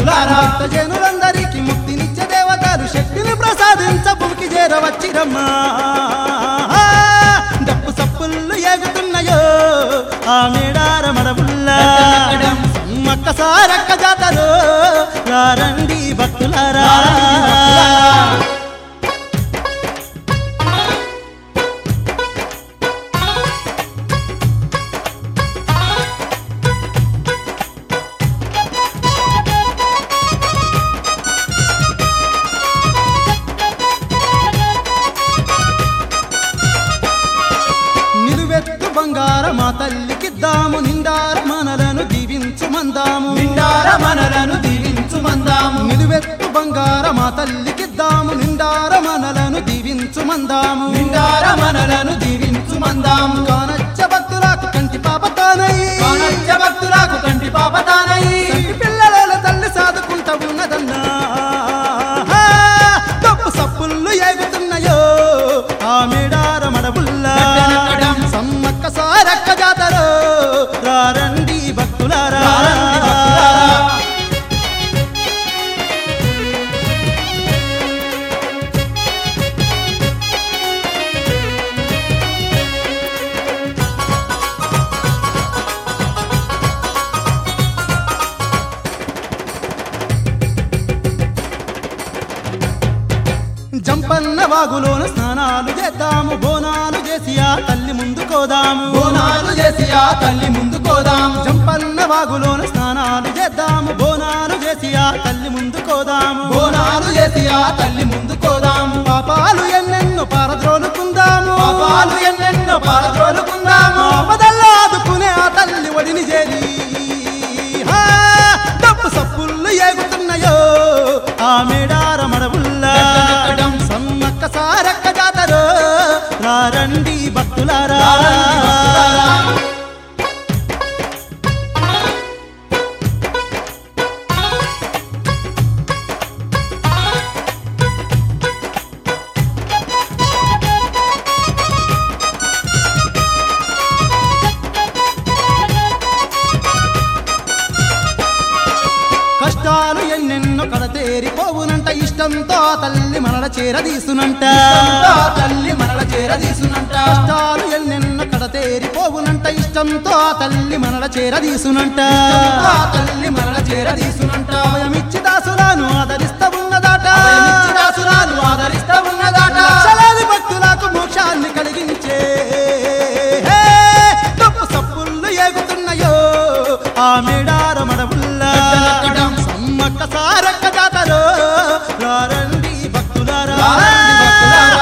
భక్తులారా భక్త జనులందరికీ ముక్తినిచ్చే దేవతలు శక్తిని ప్రసాదించ భూమికి చేరవచ్చిరమ్మా డప్పు సప్పుళ్ళు ఎగుతున్నాయో ఆ మేడార మడబుల్లా ఎక్కడెక్కడం? సమ్మక్క సారక్క జాతరో రారండి భక్తులారా రారండి భక్తులారా. నిలువెత్తు బంగార మా తల్లికిద్దాము నిండార మనలను దీవించు మందాము నిండార మనలను దీవించు మందాము నిలువెత్తు బంగార మా తల్లికిద్దాము నిండార మనలను దీవించు మందాము నిండార మనలను దీవించు మందాము కానచ్చ భక్తులకు కంటి పాపతానై కానచ్చ భక్తులకు కంటి పాపతానై కంటి పిల్లల తల్లి సాదుకుంటా ఉన్నదన్నా తప్పు సప్పుళ్ళు ఎగుతున్నాయో ఆ మేడార మడబుల్లా ఎక్కడెక్కడం? సమ్మక్క సారక్క జాతరో రారండి భక్తులారా రారండి భక్తులారా. జంపన్న వాగులోన స్నానాలు చేద్దాము బోనాలు చేసి ఆ తల్లి ముందు కోదాము బోనాలు చేసి ఆ తల్లి ముందు కోదాము జంపన్న వాగులోన స్నానాలు చేద్దాము బోనాలు చేసి ఆ తల్లి ముందు కోదాము బోనాలు చేసి ఆ తల్లి ముందు కోదాము పాపాలు ఎన్నెన్నో పారద్రోలుకుందాము పాపాలు ఎన్నెన్నో పారద్రోలుకుందాము ఆపదల్లో ఆదుకునే ఆ తల్లి ఒడిని చేరి హా, డప్పు సప్పుళ్ళు ఎగుతున్నాయో ఆ మేడార మడవుల్లా ఎక్కడెక్కడం? సమ్మక్క సారక్క జాతరో రారండి భక్తులారా రారండి భక్తులారా. కష్టాలు ఎన్నెన్నో కడతేరిపోవునంట ఇష్టంతో ఆ తల్లి మనల చేరదీసునంట ఇష్టంతో ఆ తల్లి మనల చేరదీసునంట కష్టాలు ఎన్నెన్నో కడతేరిపోవునంట ఇష్టంతో ఆ తల్లి మనల చేరదీసునంట ఆ తల్లి మనల చేరదీసునంట అభయమిచ్చి దాసులను ఆదరిస్తా ఉన్నదాట అభయమిచ్చి దాసురాలు ఆదరిస్తా ఉన్నదాట లక్షలాది భక్తులకు మోక్షాన్ని కలిగించే హే, తప్పు సప్పుళ్ళు ఎగుతున్నాయో ఆ మేడార మడబుల్లా ఎక్కడెక్కడం? సమ్మక్క సారక్క జాతరో రారండి భక్తులారా రారండి భక్తులారా.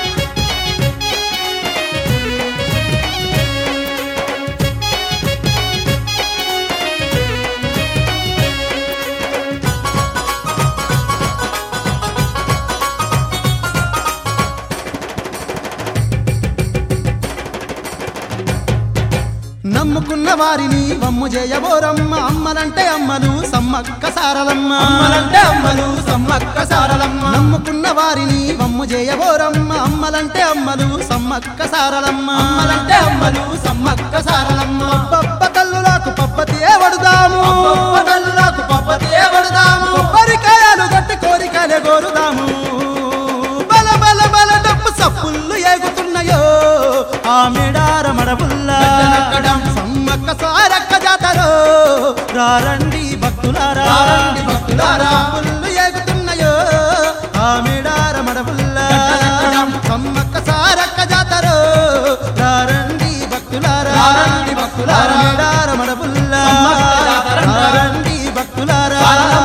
నమ్ముకున్న వారిని వమ్ము చేయబోరమ్మ అమ్మలంటే అమ్మలు సమ్మక్క సారలమ్మ అమ్మలంటే అమ్మలు సమ్మక్క సారలమ్మ నమ్ముకున్న వారిని వమ్ము చేయబోరమ్మ అమ్మలంటే అమ్మలు సమ్మక్క సారలమ్మ అమ్మలంటే అమ్మలు సమ్మక్క సారలమ్మ పప్ప కల్లులకు పప్పతి వడుదాము గొప్ప తల్లులకు పప్పతి ఏవడుదాము కొబ్బరికాయలు గట్టి కోరికలే కోరుదాము బల బల బల డప్పు సప్పుళ్ళు ఎగుతున్నాయో ఆ మేడార మడబుల్లా ఎక్కడెక్కడం? సమ్మక్క సారక్క జాతరో రారండి భక్తులారా రారండి భక్తులారా. సప్పుళ్ళు ఎగుతున్నాయో ఆ మేడార మడబుల్లా ఎక్కడెక్కడం? సమ్మక్క సారక్క జాతరో రారండి భక్తులారా రారండి భక్తులారా. మేడార మడబుల్లా సమ్మక్క జాతరంట. రారండి భక్తులారా రారండి